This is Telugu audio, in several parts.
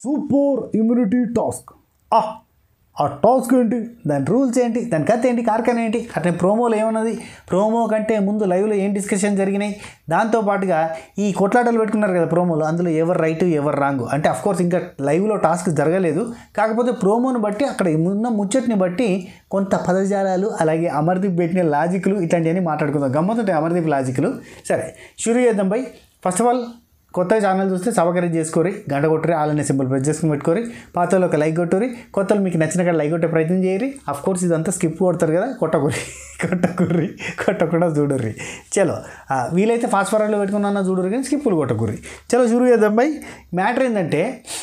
సూపర్ ఇమ్యూనిటీ టాస్క్ ఆ ఆ టాస్క్ ఏంటి దాని రూల్స్ ఏంటి దాని కథ ఏంటి కార్ఖాన ఏంటి అట్నే ప్రోమోలో ఏమన్నది ప్రోమో కంటే ముందు లైవ్లో ఏం డిస్కషన్ జరిగినాయి దాంతోపాటుగా ఈ కొట్లాటలు పెట్టుకున్నారు కదా ప్రోమోలో అందులో ఎవరు రైట్ ఎవరు రాంగ్ అంటే కోర్స్ ఇంకా లైవ్లో టాస్క్ జరగలేదు కాకపోతే ప్రోమోను బట్టి అక్కడ ఉన్న ముచ్చట్ని బట్టి కొంత పదజాలాలు అలాగే అమర్దీప్ పెట్టిన లాజిక్లు ఇట్లాంటివన్నీ మాట్లాడుకుందాం గమ్మతుంటాయి అమర్దీప్ లాజిక్లు సరే షురూ చేద్దాం బై ఫస్ట్ ఆఫ్ ఆల్ కొత్త ఛానల్ చూస్తే సబ్స్క్రైబ్ చేసుకోరి గంట కొట్టురి ఆలనే సింపుల్ ప్రెస్ చేసుకుని పెట్టుకోరి పాతలో ఒక లైక్ కొట్టురి కొత్తలు మీకు నచ్చిన కాడ లైక్ కొట్టే ప్రయత్నం చేయరి అఫ్ కోర్స్ ఇదంతా స్కిప్ కొడతారు కదా కొట్టకురి కొట్టకుర్రి కొట్టకుండా చూడుర్రి చలో ఆ, వీలైతే ఫాస్ట్ ఫార్వర్డ్లో పెట్టుకున్నా చూడరు కానీ స్కిప్పులు కొట్టకుర్రి చలో షురూ చేద్దాం బై మ్యాటర్ ఏంటంటే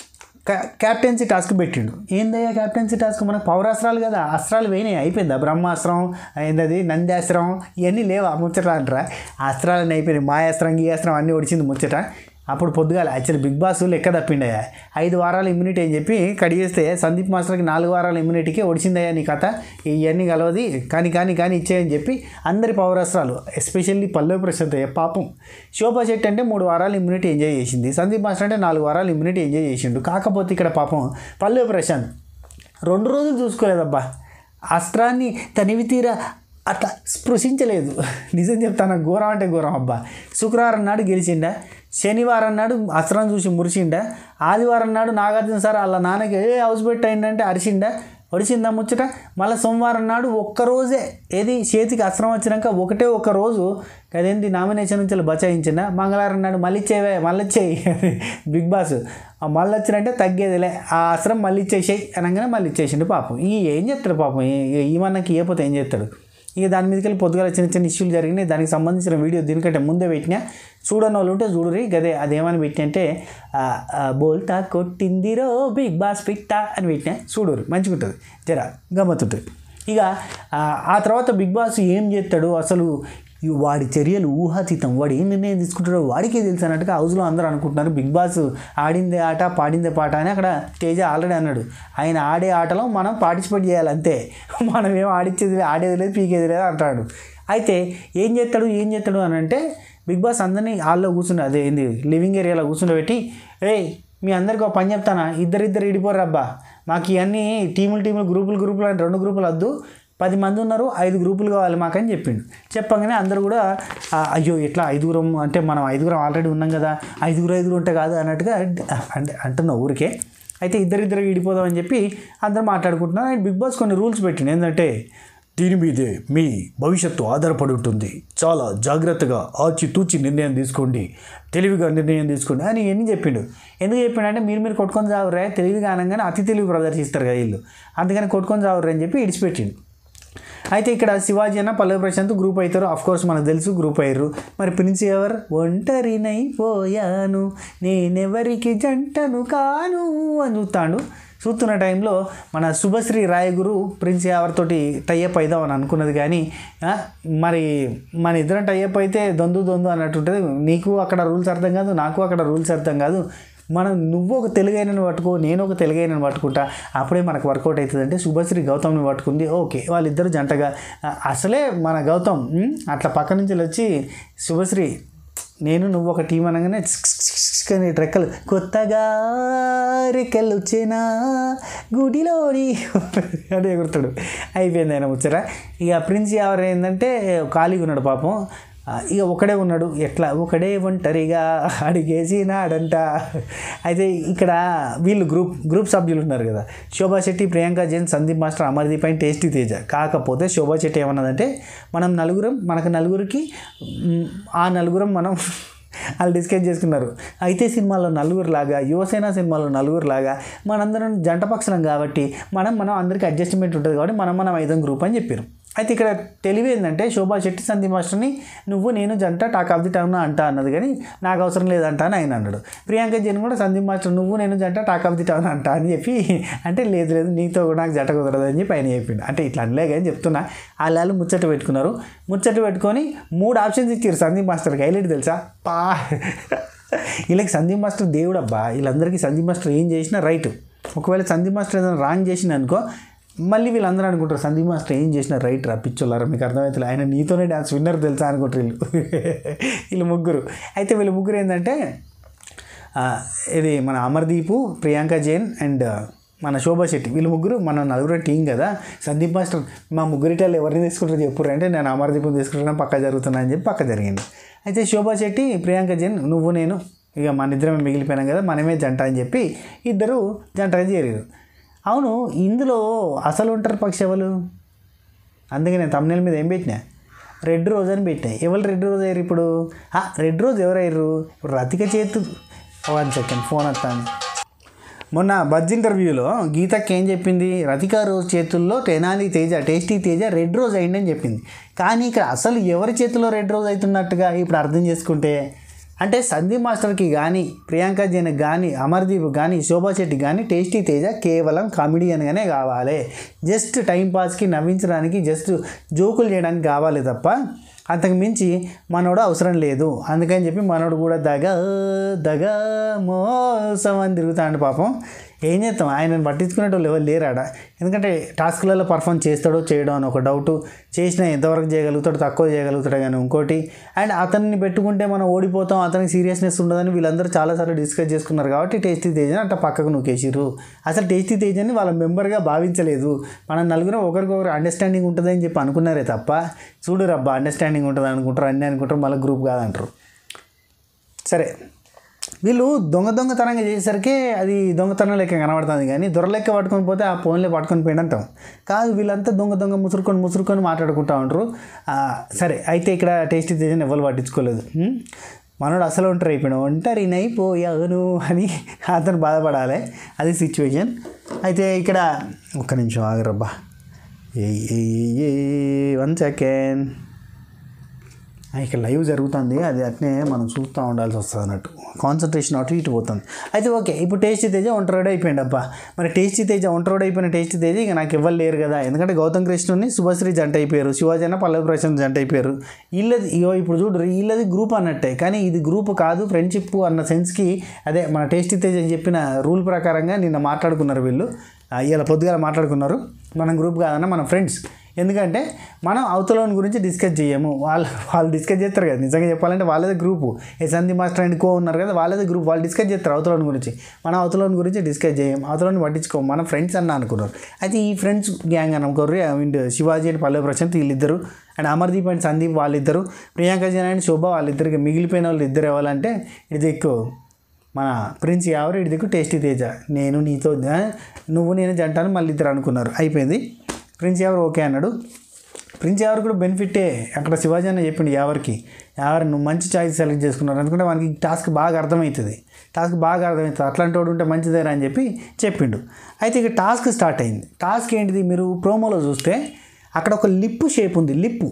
కా- క్యాప్టెన్సీ టాస్క్ పెట్టిండు ఏందయ్యా క్యాప్టెన్సీ టాస్క్ మనకు పౌరాస్త్రాలు కదా అస్త్రాలు పోయినాయి అయిపోయిందా బ్రహ్మాస్త్రం ఏందది నంద్యాస్త్రం ఇవన్నీ లేవా ముచ్చట అంటారా అస్త్రాలన్నీ అయిపోయినాయి మాయాస్త్రం గీయాస్త్రం అన్నీ ఒడిచింది ముచ్చట అప్పుడు పొద్దుగాల యాక్చువల్లీ బిగ్ బాస్ లెక్క తప్పిండయ్యా ఐదు వారాల ఇమ్యూనిటీ అని చెప్పి కడిగేస్తే సందీప్ మాస్టర్కి నాలుగు వారాల ఇమ్యూనిటీకి ఒడిచిందయ్యా నీ కథ ఇవన్నీ కలవది కానీ కానీ కానీ ఇచ్చేయని చెప్పి అందరి పౌరాస్త్రాలు ఎస్పెషల్లీ పల్లవి ప్రశాంత్ అయ్య పాపం శోభా శెట్టి అంటే మూడు వారాలు ఇమ్యూనిటీ ఎంజాయ్ చేసింది సందీప్ మాస్టర్ అంటే నాలుగు వారాలు ఇమ్యూనిటీ ఎంజాయ్ చేసిండు కాకపోతే ఇక్కడ పాపం పల్లవి ప్రశాంత్ రెండు రోజులు చూసుకోలేదబ్బా అస్త్రాన్ని తనివి తీరా అట్లా స్పృశించలేదు నిజం చెప్తాను ఘోరం అంటే ఘోరం అబ్బా శుక్రవారం నాడు గెలిచిండా శనివారం నాడు అస్త్రం చూసి మురిసిండా ఆదివారం నాడు నాగార్జున సార్ వాళ్ళ నాన్నకి ఏ హౌస్ బెట్ అయిందంటే అరిచిండా ఒడిచిందా ముచ్చట మళ్ళీ సోమవారం నాడు ఒక్కరోజే ఏది చేతికి అస్త్రం వచ్చినాక ఒకటే ఒక రోజు అదేంటి నామినేషన్ నుంచి బచాయించిందా మంగళవారం నాడు మళ్ళీ ఇచ్చేవే మళ్ళీ ఇచ్చేయి బిగ్ బాస్ ఆ మళ్ళీ వచ్చినంటే తగ్గేదిలే ఆ అస్త్రం మళ్ళీ ఇచ్చేసేయి అనగానే మళ్ళీ ఇచ్చేసిండు పాపం ఈ ఏం చేస్తాడు పాపం ఈ- ఈ మనకి ఇవ్వకపోతే ఏం చేస్తాడు ఇక దాని మీదకి వెళ్ళి పొద్దుగాల చిన్న చిన్న ఇష్యూలు జరిగినాయి దానికి సంబంధించిన వీడియో దీనికంటే ముందే పెట్టినా చూడని వాళ్ళు ఉంటే చూడరి గదే అదేమని పెట్టిన అంటే ఆ, ఆ, బోల్తా కొట్టిందిరో బిగ్ బాస్ పిట్ట అని పెట్టినా చూడరు మంచిగా ఉంటుంది జర గమ్మతుంటుంది ఇక ఆ, ఆ తర్వాత బిగ్ బాస్ ఏం చేస్తాడు అసలు ఈ వాడి చర్యలు ఊహాతీతం వాడు ఏం నిర్ణయం తీసుకుంటాడో వాడికే తెలుసు అన్నట్టుగా హౌస్లో అందరూ అనుకుంటున్నారు బిగ్ బాస్ ఆడిందే ఆట పాడిందే పాట అని అక్కడ తేజ ఆల్రెడీ అన్నాడు ఆయన ఆడే ఆటలో మనం పార్టిసిపేట్ చేయాలి అంతే మనం ఏం ఆడిచ్చేది లేదు, ఆడేది లేదు పీకేది లేదు అంటాడు అయితే ఏం చేస్తాడు ఏం చేస్తాడు అని అంటే బిగ్ బాస్ అందరినీ హాల్లో కూర్చుని అదే ఏంది లివింగ్ ఏరియాలో కూర్చుండబెట్టి ఏయ్ మీ అందరికి ఒక పని చెప్తానా ఇద్దరిద్దరు ఇడిపోరు అబ్బా మాకు ఇవన్నీ టీములు టీములు గ్రూపులు గ్రూపులు అని రెండు గ్రూపులు వద్దు పది మంది ఉన్నారు ఐదు గ్రూపులు కావాలి మాకని చెప్పిండు చెప్పగానే అందరూ కూడా "ఆ, అయ్యో ఇట్లా ఐదుగురం అంటే మనం ఐదుగురం ఆల్రెడీ ఉన్నాం కదా ఐదుగురు ఐదుగురు ఉంటే కాదు అన్నట్టుగా అంటే అంటున్నా ఊరికే అయితే ఇద్దరిద్దరు విడిపోదామని చెప్పి అందరూ మాట్లాడుకుంటున్నారు అండ్ బిగ్ బాస్ కొన్ని రూల్స్ పెట్టిండు ఏంటంటే దీని మీదే మీ భవిష్యత్తు ఆధారపడి ఉంటుంది చాలా జాగ్రత్తగా ఆచితూచి నిర్ణయం తీసుకోండి తెలివిగా నిర్ణయం తీసుకోండి అని ఎన్ని చెప్పిండు ఎందుకు చెప్పిండు అంటే మీరు మీరు కొట్టుకొని చావురే తెలివిగా అనగానే అతి తెలివి ప్రదర్శిస్తారు కదా వీళ్ళు అందుకని కొట్టుకొని చావురే అని చెప్పి ఇడిచిపెట్టిండు అయితే ఇక్కడ శివాజీ అన్న పల్లవి ప్రశాంత్ గ్రూప్ అవుతారు అఫ్ కోర్స్ మనకు తెలుసు గ్రూప్ అయ్యారు మరి ప్రిన్స్ ఎవరు ఒంటరినైపోయాను నేనెవరికి జంటను కాను అని చూస్తాడు చూస్తున్న టైంలో మన శుభశ్రీ రాయగురు ప్రిన్స్ ఎవరితోటి టైఅప్ అవుదాం అని అనుకున్నది కానీ ఆ, మరి మన ఇద్దరం టైఅప్ అయితే దొందు దొందు అన్నట్టు ఉంటుంది నీకు అక్కడ రూల్స్ అర్థం కాదు నాకు అక్కడ రూల్స్ అర్థం కాదు మనం నువ్వు ఒక తెలుగైనని పట్టుకో నేను ఒక తెలుగైనని పట్టుకుంటా అప్పుడే మనకు వర్కౌట్ అవుతుంది అంటే శుభశ్రీ గౌతమ్ని పట్టుకుంది ఓకే వాళ్ళిద్దరు జంటగా ఆ, అసలే మన గౌతమ్ ఉమ్, అట్లా పక్క నుంచి వచ్చి శుభశ్రీ నేను నువ్వు ఒక టీం అనగానే చిక్ చిక్ చిక్ చిక్ అని రెక్కలు కొత్తగా రెక్కలు వచ్చినా గుడిలోని అని ఎగురుతాడు అయిపోయింది ఆయన ముచ్చట ఇక ప్రిన్స్ ఎవరు ఏంటంటే ఖాళీగా ఉన్నాడు పాపం ఆ, ఇక ఒకడే ఉన్నాడు ఎట్లా ఒకడే ఒంటరిగా అడిగేసినాడంట అయితే ఇక్కడ వీళ్ళు గ్రూప్ గ్రూప్ సభ్యులు ఉన్నారు కదా Shobha Shetty Priyanka Jain Sandeep master Amardeep and tasty Teja కాకపోతే శోభా శెట్టి ఏమన్నదంటే మనం నలుగురం మనకు నలుగురికి మ్, ఆ నలుగురం మనం వాళ్ళు డిస్కస్ చేసుకున్నారు అయితే సినిమాలో నలుగురు లాగా యువసేన సినిమాలో నలుగురు లాగా మనందరం జంట పక్షలం కాబట్టి మనం మనం అందరికీ అడ్జస్ట్మెంట్ ఉంటుంది కాబట్టి మనం మనం ఐదం గ్రూప్ అని చెప్పారు అయితే ఇక్కడ తెలివి ఏంటంటే శోభా శెట్టి సందీప్ మాస్టర్ని నువ్వు నేను జంట టాక్ ఆఫ్ ది టౌన్ అంటా అన్నది కానీ నాకు అవసరం లేదంట అని ఆయన అన్నాడు ప్రియాంక జైన్ కూడా సందీప్ మాస్టర్ నువ్వు నేను జంట టాక్ ఆఫ్ ది టౌన్ అంటా అని చెప్పి అంటే లేదు లేదు నీతో కూడా నాకు జంట కుదరదు అని చెప్పి ఆయన చెప్పిండు అంటే ఇట్లా అనలే కానీ చెప్తున్నా వాళ్ళు ముచ్చట పెట్టుకున్నారు ముచ్చట పెట్టుకొని మూడు ఆప్షన్స్ ఇచ్చారు సందీప్ మాస్టర్కి హైలైట్ తెలుసా పా వీళ్ళకి సందీప్ మాస్టర్ దేవుడు అబ్బా వీళ్ళందరికీ సందీప్ మాస్టర్ ఏం చేసినా రైట్ ఒకవేళ సందీప్ మాస్టర్ ఏదైనా రాంగ్ చేసిన అనుకో మళ్ళీ వీళ్ళందరూ అనుకుంటారు సందీప్ మాస్టర్ ఏం చేసినా రైట్ రా పిచ్చోళ్ళారా మీకు అర్థమవుతుంది ఆయన నీతోనే డాన్స్ విన్నర్ తెలుసా అనుకుంటారు వీళ్ళు వీళ్ళు ముగ్గురు అయితే వీళ్ళు ముగ్గురు ఏంటంటే ఆ, ఇది మన అమర్దీపు ప్రియాంక జైన్ అండ్ మన శోభా శెట్టి వీళ్ళు ముగ్గురు మన నలుగురు టీం కదా సందీప్ మాస్టర్ మా ముగ్గురిటాలు ఎవరిని తీసుకుంటారో చెప్పుర్రు అంటే నేను అమర్దీపం తీసుకుంటున్నా పక్క జరుగుతున్నా అని చెప్పి పక్క జరిగింది అయితే శోభా శెట్టి ప్రియాంక జైన్ నువ్వు నేను ఇక మన ఇద్దరమే మిగిలిపోయినాం కదా మనమే జంట అని చెప్పి ఇద్దరు జంటగా చేరారు అవును ఇందులో అసలు ఉంటారు పక్ష ఎవరు అందుకే నేను తమిళ మీద ఏం పెట్టినా రెడ్ రోజ్ అని పెట్టినా ఎవరు రెడ్ రోజ్ అయ్యారు ఇప్పుడు ఆ, రెడ్ రోజ్ ఎవరయ్యారు ఇప్పుడు రతిక చేతు వన్ సెకండ్ ఫోన్ వస్తాను మొన్న బజ్ ఇంటర్వ్యూలో గీతకి ఏం చెప్పింది రతిక రోజ్ చేతుల్లో Tenali Teja tasty Teja red rose అయిందని చెప్పింది కానీ ఇక్కడ అసలు ఎవరి చేతిలో రెడ్ రోజ్ అవుతున్నట్టుగా ఇప్పుడు అర్థం చేసుకుంటే అంటే సందీప్ మాస్టర్కి కానీ ప్రియాంక జైన్కి కానీ అమర్దీప్ కానీ శోభా శెట్టి కానీ టేస్టీ తేజ కేవలం కామెడియన్గానే కావాలి జస్ట్ టైంపాస్కి నవ్వించడానికి జస్ట్ జోకులు చేయడానికి కావాలి తప్ప అంతకు మించి మనోడు అవసరం లేదు అందుకని చెప్పి మనోడు కూడా దగ దగ మోసం అని తిరుగుతాడు పాపం ఏం చేస్తాం ఆయనను పట్టించుకునేటోళ్ళు ఎవరు లేరాడ ఎందుకంటే టాస్క్లలో పర్ఫామ్ చేస్తాడో చేయడో అని ఒక డౌట్ చేసినా ఎంతవరకు చేయగలుగుతాడు తక్కువ చేయగలుగుతాడు కానీ ఇంకోటి అండ్ అతన్ని పెట్టుకుంటే మనం ఓడిపోతాం అతనికి సీరియస్నెస్ ఉండదని వీళ్ళందరూ చాలాసార్లు డిస్కస్ చేసుకున్నారు కాబట్టి టేస్టీ తేజని అట్ట పక్కకు నూకేసిర్రు అసలు టేస్టీ తేజని వాళ్ళ మెంబర్గా భావించలేదు మనం నలుగురం ఒకరికొకరు అండర్స్టాండింగ్ ఉంటుందని చెప్పి అనుకున్నారే తప్ప చూడు రబ్బా అండర్స్టాండింగ్ ఉంటుంది అనుకుంటారు అన్నీ అనుకుంటారు మళ్ళీ గ్రూప్ కాదంటారు సరే వీళ్ళు దొంగ దొంగతనంగా చేసేసరికి అది దొంగతనం లెక్క కనబడుతుంది కానీ దొర లెక్క పట్టుకొని పోతే ఆ ఫోన్లే పట్టుకొని పోయింది అంటాం కాదు వీళ్ళంతా దొంగ దొంగ ముసురుకొని ముసురుకొని మాట్లాడుకుంటా ఉంటారు ఆ, సరే అయితే ఇక్కడ టేస్టీ తేజని ఎవరు పట్టించుకోలేదు ఉం? మనోడు అసలు ఒంటరి అయిపోయాడు ఒంటరి నైపోయాను అని అతను బాధపడాలి అది సిచ్యువేషన్ అయితే ఇక్కడ ఒక్క నిమిషం ఆగరబ్బా ఏ వన్ సెకండ్ ఆ, ఇక్కడ లైవ్ జరుగుతుంది అది అట్నే మనం చూస్తూ ఉండాల్సి వస్తుంది అన్నట్టు కాన్సన్ట్రేషన్ అటు ఇటు పోతుంది అయితే ఓకే ఇప్పుడు టేస్టీ తేజ ఒంటరోడ్ అయిపోయింది అబ్బా మరి టేస్టీ తేజ ఒంటరోడ్ అయిపోయిన టేస్టీ తేజ ఇక నాకు ఇవ్వలేరు లేరు కదా ఎందుకంటే గౌతమ్ కృష్ణుని శుభశ్రీ జంట అయిపోయారు శివాజీ అన్న పల్లవి ప్రశాంత్ జంట అయిపోయారు వీళ్ళది ఇగో ఇప్పుడు చూడు వీళ్ళది గ్రూప్ అన్నట్టే కానీ ఇది గ్రూప్ కాదు ఫ్రెండ్షిప్ అన్న సెన్స్కి అదే మన టేస్టీ తేజ చెప్పిన రూల్ ప్రకారంగా నిన్న మాట్లాడుకున్నారు వీళ్ళు ఆ, ఇవాళ పొద్దుగాల మాట్లాడుకున్నారు మనం గ్రూప్ కాదన్న మన ఫ్రెండ్స్ ఎందుకంటే మనం అవతలోని గురించి డిస్కస్ చేయము వాళ్ళు వాళ్ళు డిస్కస్ చేస్తారు కదా నిజంగా చెప్పాలంటే వాళ్ళదే గ్రూపు ఏ సంధి మాస్టర్ అండ్ కో ఉన్నారు కదా వాళ్ళదే గ్రూప్ వాళ్ళు డిస్కస్ చేస్తారు అవతలోని గురించి మనం అవతలోని గురించి డిస్కస్ చేయం అవతలోని పట్టించుకోము మన ఫ్రెండ్స్ అన్న అనుకున్నారు అయితే ఈ ఫ్రెండ్స్ గ్యాంగ్ అని అనుకోరు అండ్ శివాజీ అండ్ పల్లవి ప్రశాంత్ వీళ్ళిద్దరు అండ్ అమర్దీప్ అండ్ సందీప్ వాళ్ళిద్దరు ప్రియాంక జైన్ అండ్ శోభ వాళ్ళిద్దరికి మిగిలిపోయిన వాళ్ళు ఇద్దరు ఎవరంటే ఇది ఎక్కువ మన ప్రిన్స్ ఎవరు ఇటు దిక్కు టేస్టీ తేజ నేను నీతో ఆ, నువ్వు నేను జంటాను మళ్ళీ ఇద్దరు అనుకున్నారు అయిపోయింది ప్రిన్స్ ఎవరు ఓకే అన్నాడు ప్రిన్స్ ఎవరు కూడా బెనిఫిటే అక్కడ శివాజీ అన్న చెప్పిండు ఎవరికి ఎవరు నువ్వు మంచి చాయిస్ సెలెక్ట్ చేసుకున్నారు ఎందుకంటే మనకి టాస్క్ బాగా అర్థమవుతుంది టాస్క్ బాగా అర్థమవుతుంది అట్లాంటి వాడు ఉంటే మంచిదేరా అని చెప్పి చెప్పిండు అయితే ఇక టాస్క్ స్టార్ట్ అయింది టాస్క్ ఏంటిది మీరు ప్రోమోలో చూస్తే అక్కడ ఒక లిప్ షేప్ ఉంది లిప్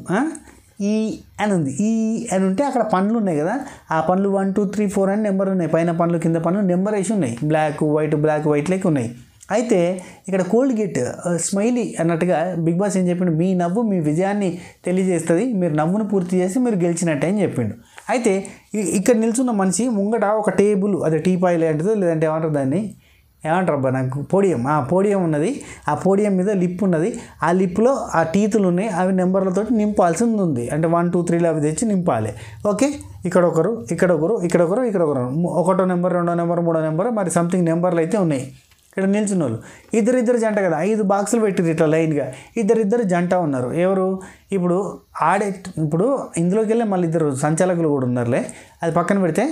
ఈ అని ఉంది ఈ అని ఉంటే అక్కడ పండ్లు ఉన్నాయి కదా ఆ పండ్లు వన్ టూ త్రీ ఫోర్ అని నెంబర్ ఉన్నాయి పైన పండ్లు కింద పండ్లు నెంబర్ వేసి ఉన్నాయి బ్లాక్ వైట్ బ్లాక్ వైట్ లెక్క ఉన్నాయి అయితే ఇక్కడ కోల్గేట్ స్మైలీ అన్నట్టుగా బిగ్ బాస్ ఏం చెప్పిండు మీ నవ్వు మీ విజయాన్ని తెలియజేస్తుంది మీరు నవ్వును పూర్తి చేసి మీరు గెలిచినట్టే అని చెప్పిండు అయితే ఇ- ఇక్కడ నిల్చున్న మనిషి ముంగట ఒక టేబుల్ అదే టీ పాయ్ లాంటిదో లేదంటే ఏమంటారు దాన్ని ఏమంటారు అబ్బా నాకు పోడియం ఆ పోడియం ఉన్నది ఆ పోడియం మీద లిప్ ఉన్నది ఆ లిప్లో ఆ టీతులు ఉన్నాయి అవి నెంబర్లతో నింపాల్సింది ఉంది అంటే వన్ టూ త్రీలో అవి తెచ్చి నింపాలి ఓకే ఇక్కడ ఒకరు ఇక్కడ ఒకరు ఇక్కడ ఒకరు ఇక్కడ ఒకరు ము- ఒకటో నెంబర్ రెండో నెంబర్ మూడో నెంబర్ మరి సంథింగ్ నెంబర్లు అయితే ఉన్నాయి ఇక్కడ నిల్చున్న వాళ్ళు ఇద్దరిద్దరు జంట కదా ఐదు బాక్సులు పెట్టిరు ఇట్లా లైన్గా ఇద్దరిద్దరు జంట ఉన్నారు ఎవరు ఇప్పుడు ఆడే ఇప్పుడు ఇందులోకి వెళ్ళి మళ్ళీ ఇద్దరు సంచాలకులు కూడా ఉన్నారులే అది పక్కన పెడితే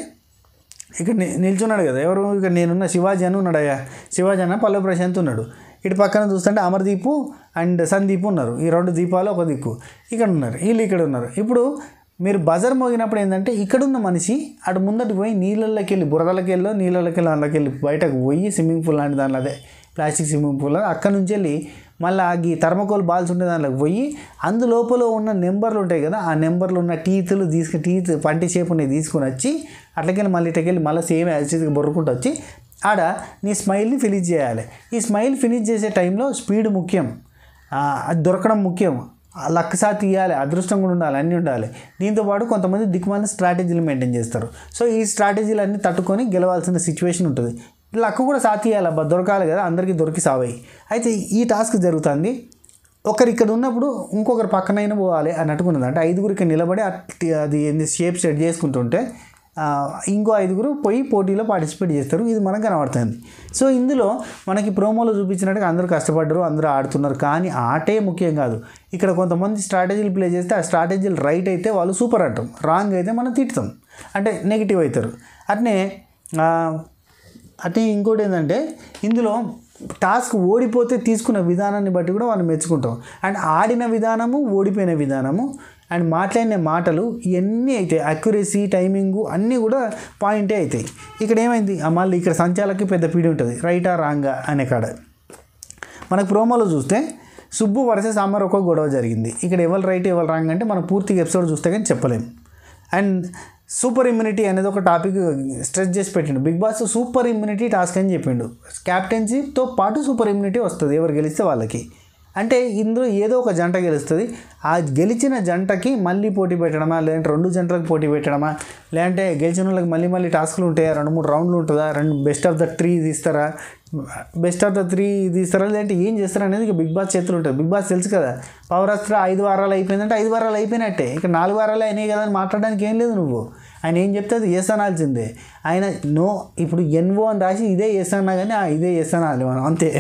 ఇక్కడ ని- నిల్చున్నాడు కదా ఎవరు ఇక్కడ నేనున్న శివాజీ అని ఉన్నాడు అయ్యా శివాజీ అన్న పల్లవి ప్రశాంత్ ఉన్నాడు ఇటు పక్కన చూస్తుంటే అమర్దీపు అండ్ సందీప్ ఉన్నారు ఈ రెండు దీపాలు ఒక దిక్కు ఇక్కడ ఉన్నారు వీళ్ళు ఇక్కడ ఉన్నారు ఇప్పుడు మీరు బజర్ మోగినప్పుడు ఏంటంటే ఇక్కడున్న మనిషి అటు ముందటి పోయి నీళ్ళలోకి వెళ్ళి బురదలకి వెళ్ళి నీళ్ళలోకి వెళ్ళి అందులోకి వెళ్ళి బయటకు పోయి స్విమ్మింగ్ పూల్ లాంటి దానిలో అదే ప్లాస్టిక్ స్విమ్మింగ్ పూల్ అక్కడ నుంచి వెళ్ళి మళ్ళీ ఈ థర్మకోల్ బాల్స్ ఉండే దాంట్లోకి పోయి అందులోపల ఉన్న నెంబర్లు ఉంటాయి కదా ఆ నెంబర్లు ఉన్న టీతులు తీసుకు టీత్ పంటి షేప్ ఉన్నాయి తీసుకొని వచ్చి అట్లకెళ్ళి మళ్ళీ ఇట్లకెళ్ళి మళ్ళీ సేమ్ యాసిడ్గా బొర్రుకుంటూ వచ్చి ఆడ నీ స్మైల్ని ఫినిష్ చేయాలి ఈ స్మైల్ ఫినిష్ చేసే టైంలో స్పీడ్ ముఖ్యం ఆ, అది దొరకడం ముఖ్యం లక్ సాత్ ఇవ్వాలి అదృష్టం కూడా ఉండాలి అన్నీ ఉండాలి దీంతోపాటు కొంతమంది దిక్కుమాలిన స్ట్రాటజీలు మెయింటైన్ చేస్తారు సో ఈ స్ట్రాటజీలు అన్నీ తట్టుకొని గెలవాల్సిన సిచ్యువేషన్ ఉంటుంది లక్ కూడా సాత్ ఇవ్వాలి అబ్బా దొరకాలి కదా అందరికీ దొరికి సావాయి అయితే ఈ టాస్క్ జరుగుతుంది ఒకరు ఇక్కడ ఉన్నప్పుడు ఇంకొకరు పక్కనైనా పోవాలి అని అట్టుకున్నది అంటే ఐదుగురికి నిలబడి అట్- అది ఏంది షేప్ సెట్ చేసుకుంటుంటే ఆ, ఇంకో ఐదుగురు పోయి పోటీలో పార్టిసిపేట్ చేస్తారు ఇది మనకు కనబడుతుంది సో ఇందులో మనకి ప్రోమోలో చూపించినట్టుగా అందరూ కష్టపడ్డారు అందరూ ఆడుతున్నారు కానీ ఆటే ముఖ్యం కాదు ఇక్కడ కొంతమంది స్ట్రాటజీలు ప్లే చేస్తే ఆ స్ట్రాటజీలు రైట్ అయితే వాళ్ళు సూపర్ అంటాం రాంగ్ అయితే మనం తిట్టుతాం అంటే నెగిటివ్ అవుతారు అట్నే ఆ, అట్నే ఇంకోటి ఏంటంటే ఇందులో టాస్క్ ఓడిపోతే తీసుకున్న విధానాన్ని బట్టి కూడా మనం మెచ్చుకుంటాం అండ్ ఆడిన విధానము ఓడిపోయిన విధానము అండ్ మాట్లాడిన మాటలు ఇవన్నీ అవుతాయి అక్యురసీ టైమింగు అన్నీ కూడా పాయింటే అవుతాయి ఇక్కడ ఏమైంది ఆ మళ్ళీ ఇక్కడ సంచాలకి పెద్ద పీడి ఉంటుంది రైటా రాంగా అనే కాడ మనకు ప్రోమోలో చూస్తే సుబ్బు వర్సెస్ అమర్ ఒక గొడవ జరిగింది ఇక్కడ ఎవరు రైట్ ఎవరు రాంగ్ అంటే మనం పూర్తిగా ఎపిసోడ్ చూస్తే కానీ చెప్పలేం అండ్ సూపర్ ఇమ్యూనిటీ అనేది ఒక టాపిక్ స్ట్రెస్ చేసి పెట్టిండు big boss super immunity task అని చెప్పిండు క్యాప్టెన్సీతో పాటు సూపర్ ఇమ్యూనిటీ వస్తుంది ఎవరు గెలిస్తే వాళ్ళకి అంటే ఇందులో ఏదో ఒక జంట గెలుస్తుంది ఆ గెలిచిన జంటకి మళ్ళీ పోటీ పెట్టడమా లేదంటే రెండు జంటలకు పోటీ పెట్టడమా లేదంటే గెలిచిన వాళ్ళకి మళ్ళీ మళ్ళీ టాస్క్లు ఉంటాయా రెండు మూడు రౌండ్లు ఉంటుందా రెండు బెస్ట్ ఆఫ్ ద త్రీ తీస్తారా బెస్ట్ ఆఫ్ ద త్రీ తీస్తారా లేదంటే ఏం చేస్తారా అనేది ఇక బిగ్ బాస్ చేతులు ఉంటుంది బిగ్ బాస్ తెలుసు కదా పవర్ అస్త్ర ఐదు వారాలు అయిపోయిందంటే ఐదు వారాలు అయిపోయినట్టే ఇక నాలుగు వారాలు అయినాయి కదా అని మాట్లాడడానికి ఏం లేదు నువ్వు ఆయన ఏం చెప్తే అది ఎస్ అనాల్సిందే ఆయన నో ఇప్పుడు ఎన్ఓ అని రాసి ఇదే ఎస్ అన్నా కానీ ఆ ఇదే ఎస్ అనాలి మనం అంతే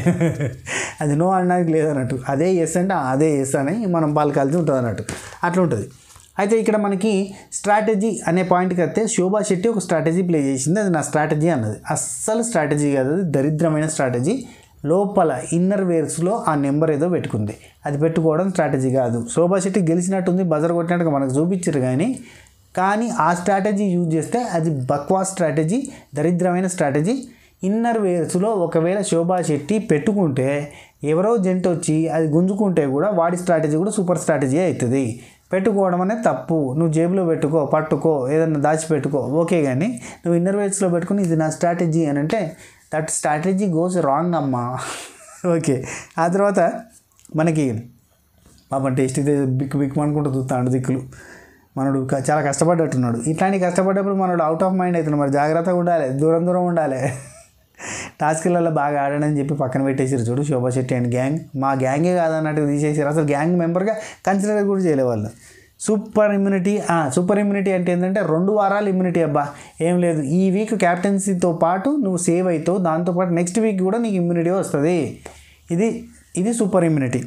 అది నో అనడానికి లేదన్నట్టు అదే ఎస్ అంటే ఆ అదే ఎస్ అని మనం పలకాల్సి ఉంటుంది అన్నట్టు అట్లా ఉంటుంది అయితే ఇక్కడ మనకి స్ట్రాటజీ అనే పాయింట్కి వస్తే శోభా శెట్టి ఒక స్ట్రాటజీ ప్లే చేసింది అది నా స్ట్రాటజీ అన్నది అస్సలు స్ట్రాటజీ కాదు అది దరిద్రమైన స్ట్రాటజీ లోపల ఇన్నర్ వేర్స్లో ఆ నెంబర్ ఏదో పెట్టుకుంది అది పెట్టుకోవడం స్ట్రాటజీ కాదు శోభా శెట్టి గెలిచినట్టుంది బజర్ కొట్టినట్టుగా మనకు చూపించారు కానీ కానీ ఆ స్ట్రాటజీ యూజ్ చేస్తే అది బక్వాస్ స్ట్రాటజీ దరిద్రమైన స్ట్రాటజీ ఇన్నర్ వేర్స్లో ఒకవేళ శోభా శెట్టి పెట్టుకుంటే ఎవరో జంట వచ్చి అది గుంజుకుంటే కూడా వాడి స్ట్రాటజీ కూడా సూపర్ స్ట్రాటజీ అవుతుంది పెట్టుకోవడం అనేది తప్పు నువ్వు జేబులో పెట్టుకో పట్టుకో ఏదైనా దాచిపెట్టుకో ఓకే కానీ నువ్వు ఇన్నర్ వేర్స్లో పెట్టుకుని ఇది నా స్ట్రాటజీ అని అంటే దట్ స్ట్రాటజీ గోస్ రాంగ్ అమ్మా ఓకే ఆ తర్వాత మనకి పాపం టేస్ట్ అయితే బిక్ బిక్ అనుకుంటూ చూస్తాడు దిక్కులు మనడు క- చాలా కష్టపడ్డట్టున్నాడు ఇట్లాంటి కష్టపడ్డప్పుడు మనడు అవుట్ ఆఫ్ మైండ్ అవుతున్నాడు మరి జాగ్రత్తగా ఉండాలి దూరం దూరం ఉండాలి టాస్క్లలో బాగా ఆడాడని చెప్పి పక్కన పెట్టేసారు చూడు శోభా శెట్టి అండ్ గ్యాంగ్ మా గ్యాంగే కాదన్నట్టు తీసేసారు అసలు గ్యాంగ్ మెంబర్గా కన్సిడర్ కూడా చేయలే వాళ్ళు సూపర్ ఇమ్యూనిటీ సూపర్ ఇమ్యూనిటీ అంటే ఏంటంటే రెండు వారాలు ఇమ్యూనిటీ అబ్బా ఏం లేదు ఈ వీక్ క్యాప్టెన్సీతో పాటు నువ్వు సేవ్ అవుతావు దాంతోపాటు నెక్స్ట్ వీక్ కూడా నీకు ఇమ్యూనిటీ వస్తుంది ఇది ఇది సూపర్ ఇమ్యూనిటీ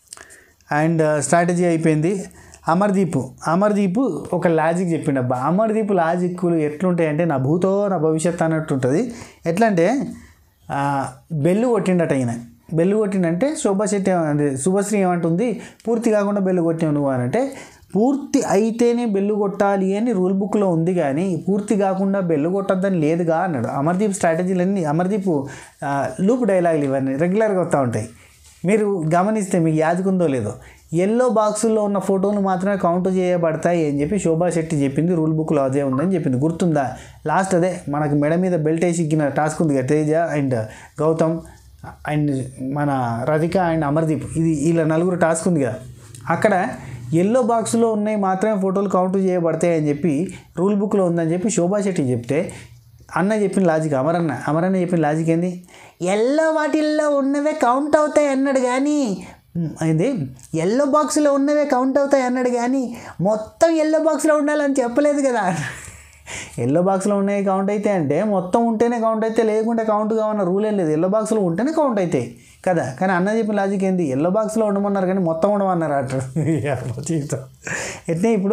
అండ్ స్ట్రాటజీ అయిపోయింది అమర్దీప్ అమర్దీప్ ఒక లాజిక్ చెప్పిండు అబ్బా అమర్దీప్ లాజిక్లు ఎట్లుంటాయంటే నా భూతో నా భవిష్యత్ అన్నట్టు ఉంటుంది ఎట్లా అంటే ఆ, బెల్లు కొట్టిండట ఈయన బెల్లు కొట్టిండంటే శోభా శెట్టి అంటే శుభశ్రీ ఏమంటుంది పూర్తి కాకుండా బెల్లు కొట్టావు నువ్వు అని అంటే పూర్తి అయితేనే బెల్లు కొట్టాలి అని రూల్ బుక్లో ఉంది కానీ పూర్తి కాకుండా బెల్లు కొట్టద్దని లేదుగా అన్నాడు అమర్దీప్ స్ట్రాటజీలన్నీ అమర్దీప్ ఆ, లూప్ డైలాగులు ఇవన్నీ రెగ్యులర్గా వస్తూ ఉంటాయి మీరు గమనిస్తే మీకు యాదుకుందో లేదో ఎల్లో బాక్సుల్లో ఉన్న ఫోటోలు మాత్రమే కౌంట్ చేయబడతాయి అని చెప్పి శోభా శెట్టి చెప్పింది రూల్ బుక్లో అదే ఉందని చెప్పింది గుర్తుందా లాస్ట్ అదే మనకు మెడ మీద బెల్ట్ వేసి ఇక్కిన టాస్క్ ఉంది కదా తేజ అండ్ గౌతమ్ అండ్ మన రధిక అండ్ అమర్దీప్ ఇది వీళ్ళ నలుగురు టాస్క్ ఉంది కదా అక్కడ ఎల్లో బాక్స్లో ఉన్నాయి మాత్రమే ఫోటోలు కౌంట్ చేయబడతాయి అని చెప్పి రూల్ బుక్లో ఉందని చెప్పి శోభా శెట్టి చెప్తే అన్న చెప్పిన లాజిక్ అమరన్న అమరన్న చెప్పిన లాజిక్ ఏంది ఎల్లో వాటిల్లో ఉన్నవే కౌంట్ అవుతాయి అన్నాడు కానీ మ్, ఏంది ఎల్లో బాక్స్లో ఉన్నవే కౌంట్ అవుతాయి అన్నాడు కానీ మొత్తం ఎల్లో బాక్స్లో ఉండాలని చెప్పలేదు కదా ఎల్లో బాక్స్లో ఉన్నాయి కౌంట్ అయితే అంటే మొత్తం ఉంటేనే కౌంట్ అయితే లేకుంటే కౌంట్ కావన్న రూల్ ఏం లేదు ఎల్లో బాక్స్లో ఉంటేనే కౌంట్ అవుతాయి కదా కానీ అన్న చెప్పిన లాజిక్ ఏంది ఎల్లో బాక్స్లో ఉండమన్నారు కానీ మొత్తం ఉండమన్నారు అట్లా జీవితం ఎట్నే ఇప్పుడు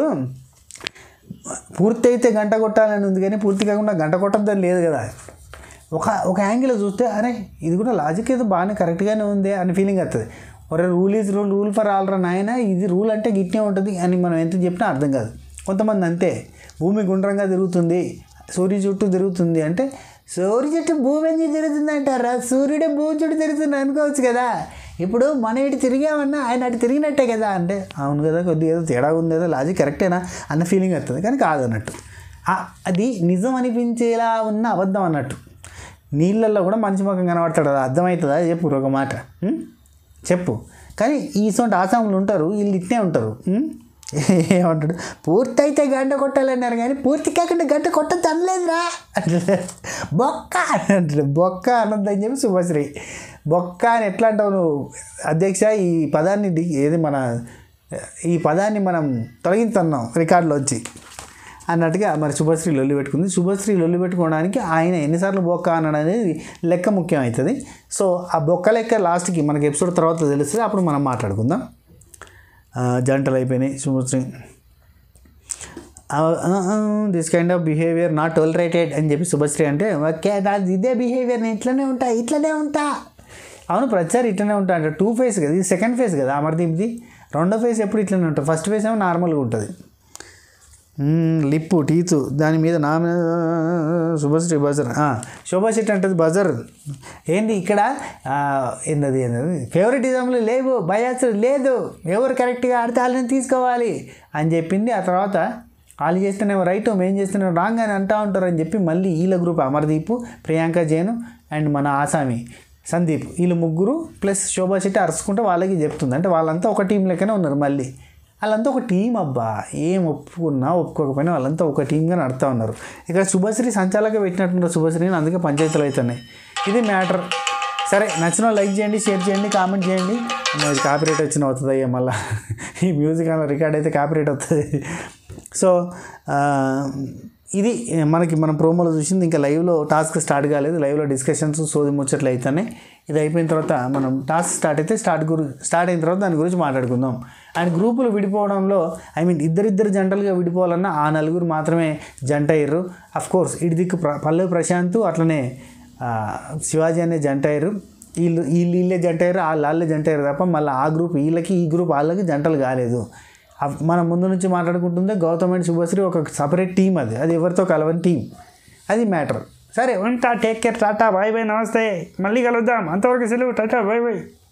పూర్తి అయితే గంట కొట్టాలని ఉంది కానీ పూర్తి కాకుండా గంట కొట్టద్దని లేదు కదా ఒక ఒక యాంగిల్ చూస్తే అరే ఇది కూడా లాజిక్ ఏదో బాగానే కరెక్ట్గానే ఉంది అని ఫీలింగ్ వస్తుంది ఒరే rule is rule rule for all రా నాయన ఇది రూల్ అంటే గిట్నే ఉంటుంది అని మనం ఎంత చెప్పినా అర్థం కాదు కొంతమంది అంతే భూమి గుండ్రంగా తిరుగుతుంది సూర్య చుట్టూ తిరుగుతుంది అంటే సూర్య చుట్టూ భూమి ఎందుకు తిరుగుతుంది అంటారా సూర్యుడే భూమి చుట్టూ తిరుగుతుంది అనుకోవచ్చు కదా ఇప్పుడు మనం ఇటు తిరిగామన్నా ఆయన అటు తిరిగినట్టే కదా అంటే అవును కదా కొద్దిగా ఏదో తేడా ఉంది ఏదో లాజిక్ కరెక్టేనా అన్న ఫీలింగ్ వస్తుంది కానీ కాదన్నట్టు ఆ- అది నిజం అనిపించేలా ఉన్న అబద్ధం అన్నట్టు నీళ్ళల్లో కూడా మంచి ముఖం కనబడతాడు అది అర్థమవుతుందా చెప్పు ఒక మాట ఉం? చెప్పు కానీ ఈ సొంత ఆసాములు ఉంటారు వీళ్ళు ఇట్నే ఉంటారు ఉం? ఏమంటాడు పూర్తి అయితే గంట కొట్టాలన్నారు కానీ పూర్తి కాకుండా గంట కొట్టద్దు అనలేదురా అంటాడు బొక్క అని అంటాడు బొక్క అనొద్దని చెప్పి శుభశ్రీ బొక్క అని ఎట్లా అంటావు నువ్వు అధ్యక్ష ఈ పదాన్ని డి- ఏది మన ఈ పదాన్ని మనం తొలగించున్నాం రికార్డులో వచ్చి అన్నట్టుగా మరి శుభశ్రీ లొల్లి పెట్టుకుంది శుభశ్రీ లొల్లి పెట్టుకోవడానికి ఆయన ఎన్నిసార్లు బొక్క అన్నాడు అనేది లెక్క ముఖ్యం అవుతుంది సో ఆ బొక్క లెక్క లాస్ట్కి మనకి ఎపిసోడ్ తర్వాత తెలుస్తుంది అప్పుడు మనం మాట్లాడుకుందాం ఆ, జంటలు అయిపోయినాయి Shubhashree this kind of behaviour not tolerated అని చెప్పి శుభశ్రీ అంటే ఓకే నాది ఇదే బిహేవియర్ నేను ఇట్లనే ఉంటా ఇట్లనే ఉంటా అవును ప్రతిసారి ఇట్లనే ఉంటా అంటే టూ ఫేస్ కదా ఇది సెకండ్ ఫేస్ కదా అమర్దీప్ది రెండో ఫేస్ ఎప్పుడు ఇట్లనే ఉంటుంది ఫస్ట్ ఫేస్ ఏమో నార్మల్గా ఉంటుంది మ్మ్, లిప్పు టీతు దాని మీద నా మీద శుభశ్రీ బజర్ ఆ, శోభా శెట్టి అంటది బజర్ ఏంటి ఇక్కడ ఆ, ఏంటది ఏంటది ఫేవరెటిజంలు లేవు బయాస్ లేదు ఎవరు కరెక్ట్గా ఆడితే వాళ్ళని తీసుకోవాలి అని చెప్పింది ఆ తర్వాత వాళ్ళు చేస్తేనేమో రైట్ మేము చేస్తేనేమో రాంగ్ అని అంటూ ఉంటారు అని చెప్పి మళ్ళీ వీళ్ళ గ్రూప్ అమర్దీప్ ప్రియాంక జైన్ అండ్ మన ఆసామి సందీప్ వీళ్ళు ముగ్గురు ప్లస్ శోభా శెట్టి అరుచుకుంటే వాళ్ళకి చెప్తుంది అంటే వాళ్ళంతా ఒక టీం లెక్కనే ఉన్నారు మళ్ళీ వాళ్ళంతా ఒక టీం అబ్బా ఏం ఒప్పుకున్నా ఒప్పుకోకపోయినా వాళ్ళంతా ఒక టీంగా నడుతూ ఉన్నారు ఇక్కడ శుభశ్రీ సంచాలక పెట్టినట్టున్నారు శుభశ్రీని అందుకే పంచాయతీలు అవుతున్నాయి ఇది మ్యాటర్ సరే నచ్చిన వాళ్ళు లైక్ చేయండి షేర్ చేయండి కామెంట్ చేయండి మరి కాపీరేట్ వచ్చిన అవుతుంది అయ్యా మళ్ళీ ఈ మ్యూజిక్ అలా రికార్డ్ అయితే కాపీరేట్ అవుతుంది సో ఆ, ఇది మనకి మనం ప్రోమోలో చూసింది ఇంకా లైవ్లో టాస్క్ స్టార్ట్ కాలేదు లైవ్లో డిస్కషన్స్ సోది ముచ్చట్లు అవుతున్నాయి ఇది అయిపోయిన తర్వాత మనం టాస్క్ స్టార్ట్ అయితే స్టార్ట్ గురి స్టార్ట్ అయిన తర్వాత దాని గురించి మాట్లాడుకుందాం అండ్ గ్రూపులు విడిపోవడంలో ఐ మీన్ ఇద్దరిద్దరు జంటలుగా విడిపోవాలన్నా ఆ నలుగురు మాత్రమే జంట అయ్యారు అఫ్ కోర్స్ ఇటు దిక్కు ప్ర పల్లవి ప్రశాంత్ అట్లనే ఆ, శివాజీ అనే జంట అయ్యారు వీళ్ళు వీళ్ళు వీళ్ళే జంట అయ్యారు వాళ్ళు వాళ్ళే జంట అయ్యారు తప్ప మళ్ళీ ఆ గ్రూప్ వీళ్ళకి ఈ గ్రూప్ వాళ్ళకి జంటలు కాలేదు అవ్- మనం ముందు నుంచి మాట్లాడుకుంటుందే గౌతమ్ అండ్ శుభశ్రీ ఒక సపరేట్ టీం అది అది ఎవరితో కలవని టీం అది మ్యాటర్ సరే ఉంటా take care tata bye bye namaste మళ్ళీ కలుద్దాం అంతవరకు సెలవు టాటా బాయ్ బాయ్